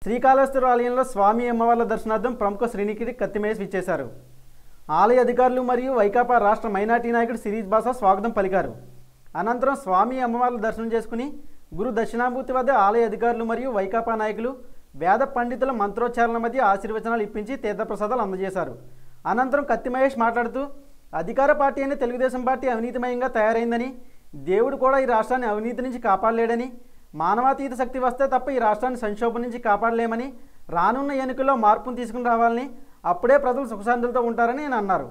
శ్రీకాళహస్తి ఆలయంలో స్వామి అమ్మవార్ల దర్శనార్థం ప్రముఖ శ్రీనికిరి కత్తిమేసి ఇచ్చేశారు ఆలయ అధికారులు మరియు వైకాపా రాష్ట్ర మైనార్టీ నాయకుడు సిరీజ్ బాసా స్వాగతం పలికారు అనంతరం స్వామి అమ్మవార్ల దర్శనం చేసుకుని గురు దక్షిణామూర్తి వద్ద ఆలయ అధికారులు మరియు వైకాపా నాయకులు వేద పండితుల మంత్రోచ్చారణ మధ్య ఆశీర్వచనాలు ఇప్పించి తీర్థప్రసాదాలు అందజేశారు అనంతరం కత్తి మహేష్ మాట్లాడుతూ అధికార పార్టీ అయిన తెలుగుదేశం పార్టీ అవినీతిమయంగా తయారైందని దేవుడు కూడా ఈ రాష్ట్రాన్ని అవినీతి నుంచి కాపాడలేడని మానవాతీత శక్తి వస్తే తప్ప ఈ రాష్ట్రాన్ని సంక్షోభం నుంచి కాపాడలేమని రానున్న ఎన్నికల్లో మార్పును తీసుకుని రావాలని అప్పుడే ప్రజలు సుఖశాంతులతో ఉంటారని ఆయన అన్నారు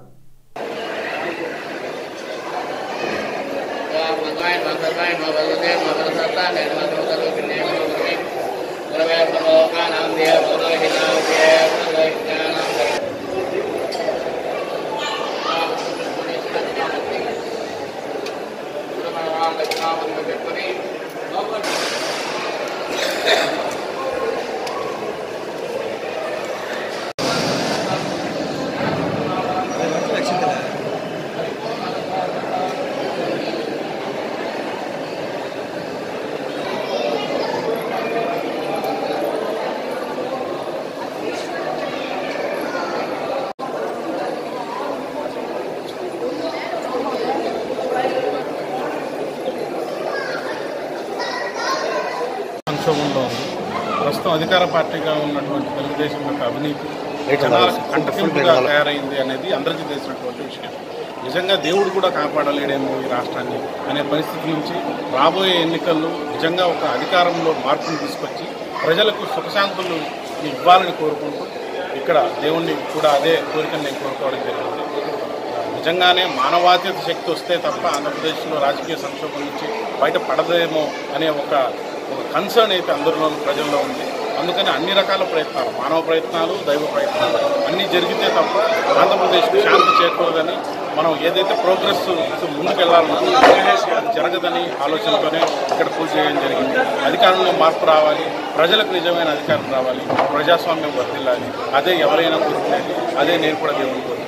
సంక్షోభంలో ఉంది ప్రస్తుతం అధికార పార్టీగా ఉన్నటువంటి తెలుగుదేశం యొక్క అవినీతి జనాల కంటకింపుగా తయారైంది అనేది అందరికీ తెలిసినటువంటి విషయం నిజంగా దేవుడు కూడా కాపాడలేడేమో ఈ రాష్ట్రాన్ని అనే పరిస్థితి నుంచి రాబోయే ఎన్నికల్లో నిజంగా ఒక అధికారంలో మార్పును తీసుకొచ్చి ప్రజలకు సుఖశాంతులు ఇవ్వాలని కోరుకుంటూ ఇక్కడ దేవుణ్ణి కూడా అదే కోరికను నేను కోరుకోవడం జరిగింది నిజంగానే మానవాతీత శక్తి వస్తే తప్ప ఆంధ్రప్రదేశ్లో రాజకీయ సంక్షోభం నుంచి బయట పడదేమో అనే ఒక ఒక కన్సర్న్ అయితే అందరిలో ప్రజల్లో ఉంది అందుకని అన్ని రకాల ప్రయత్నాలు మానవ ప్రయత్నాలు దైవ ప్రయత్నాలు అన్నీ జరిగితే తప్ప ఆంధ్రప్రదేశ్కి శాంతి చేకూరదని మనం ఏదైతే ప్రోగ్రెస్ ముందుకు వెళ్ళాలనుకుంటున్నామో అది జరగదని ఆలోచనతోనే ఇక్కడ పూజ చేయడం జరిగింది అధికారంలో మార్పు రావాలి ప్రజలకు నిజమైన అధికారం రావాలి ప్రజాస్వామ్యం వర్తిల్లాలి అదే ఎవరైనా కోరుకునేది అదే నేను కూడా దేవుని కోరుకుంటున్నాను